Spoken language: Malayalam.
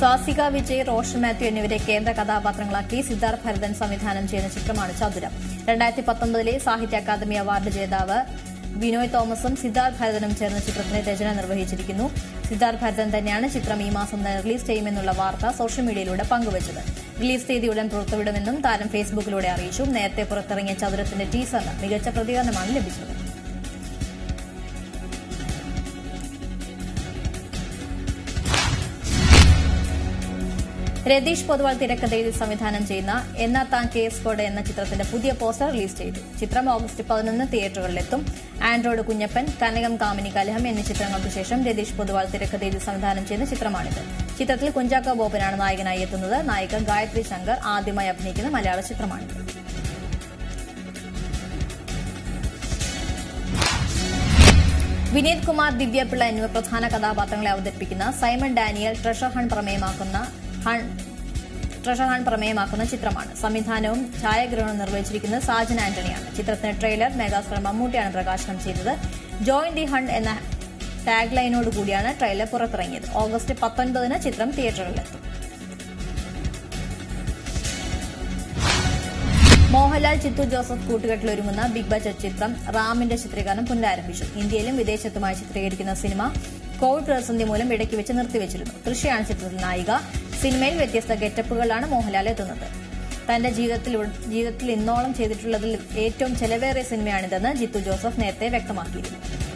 സ്വാസിക വിജയ് റോഷൻ മാത്യു എന്നിവരെ കേന്ദ്ര കഥാപാത്രങ്ങളാക്കി സിദ്ധാർത്ഥ് ഭരതൻ സംവിധാനം ചെയ്യുന്ന ചിത്രമാണ് ചതുരം രണ്ടായിരത്തി പത്തൊമ്പതിലെ സാഹിത്യ അക്കാദമി അവാർഡ് ജേതാവ് ബിനോയ് തോമസും സിദ്ധാർത്ഥ് ഭരതനും ചേർന്ന് ചിത്രത്തിന്റെ രചന നിർവഹിച്ചിരിക്കുന്നു സിദ്ധാർത്ഥ് ഭരതൻ തന്നെയാണ് ചിത്രം ഈ മാസം തന്നെ റിലീസ് ചെയ്യുമെന്നുള്ള വാർത്ത സോഷ്യൽ മീഡിയയിലൂടെ പങ്കുവച്ചത് റിലീസ് തീയതി ഉടൻ പുറത്തുവിടുമെന്നും താരം ഫേസ്ബുക്കിലൂടെ അറിയിച്ചു നേരത്തെ പുറത്തിറങ്ങിയ ചതുരത്തിന്റെ ടീസറിന് മികച്ച പ്രതികരണമാണ് ലഭിച്ചത് രതീഷ് പൊതുവാൾ തിരക്കഥയിൽ സംവിധാനം ചെയ്യുന്ന എന്നാ താൻ കേസ് കോഡ് എന്ന ചിത്രത്തിന്റെ പുതിയ പോസ്റ്റർ റിലീസ് ചെയ്തു ചിത്രം ഓഗസ്റ്റ് പതിനൊന്ന് തിയേറ്ററുകളിലെത്തും ആൻഡ്രോയിഡ് കുഞ്ഞപ്പൻ കനകം കാമിനി കലഹം എന്നീ ചിത്രങ്ങൾക്ക് ശേഷം രതീഷ് പൊതുവാൾ തിരക്കഥയിൽ സംവിധാനം ചെയ്യുന്ന ചിത്രമാണിത് ചിത്രത്തിൽ കുഞ്ചാക്കോ ബോബനാണ് നായകനായി എത്തുന്നത് നായിക ഗായത്രി ശങ്കർ ആദ്യമായി അഭിനയിക്കുന്ന മലയാള ചിത്രമാണിത് വിനീത് കുമാർ ദിവ്യപിള്ള എന്നിവർ പ്രധാന കഥാപാത്രങ്ങളെ അവതരിപ്പിക്കുന്ന സൈമൺ ഡാനിയൽ ട്രഷർ ഹൺ പ്രമേയമാക്കുന്ന ഹൺ ട്രഷർ ഹൺ പ്രമേയമാക്കുന്ന ചിത്രമാണ് സംവിധാനവും ഛായാഗ്രഹണവും നിർവഹിച്ചിരിക്കുന്നത് സാജൻ ആന്റണിയാണ് ചിത്രത്തിന്റെ ട്രെയിലർ മെഗാസ്റ്റാർ മമ്മൂട്ടിയാണ് പ്രകാശനം ചെയ്തത് ജോയിൻ ദി ഹൺ എന്ന ടാഗ് ലൈനോട് കൂടിയാണ് ട്രെയിലർ പുറത്തിറങ്ങിയത് ഓഗസ്റ്റ് പത്തൊൻപതിന് ചിത്രം തിയേറ്ററുകളിലെത്തും മോഹൻലാൽ ചിത്തു ജോസഫ് കൂട്ടുകെട്ടിലൊരുങ്ങുന്ന ബിഗ് ബജറ്റ് ചിത്രം റാമിന്റെ ചിത്രീകരണം പുനരാരംഭിച്ചു ഇന്ത്യയിലും വിദേശത്തുമായി ചിത്രീകരിക്കുന്ന സിനിമ കോവിഡ് പ്രതിസന്ധി മൂലം ഇടയ്ക്ക് വെച്ച് നിർത്തിവച്ചിരുന്നു തൃശയാണ് ചിത്രത്തിൽ നായിക സിനിമയിൽ വ്യത്യസ്ത ഗെറ്റപ്പുകളാണ് മോഹൻലാൽ എത്തുന്നത് തന്റെ ജീവിതത്തിൽ ജീവിതത്തിൽ ഇന്നോളം ചെയ്തിട്ടുള്ളതിൽ ഏറ്റവും ചെലവേറിയ സിനിമയാണിതെന്ന് ജിത്തു ജോസഫ് നേരത്തെ വ്യക്തമാക്കിയിരുന്നു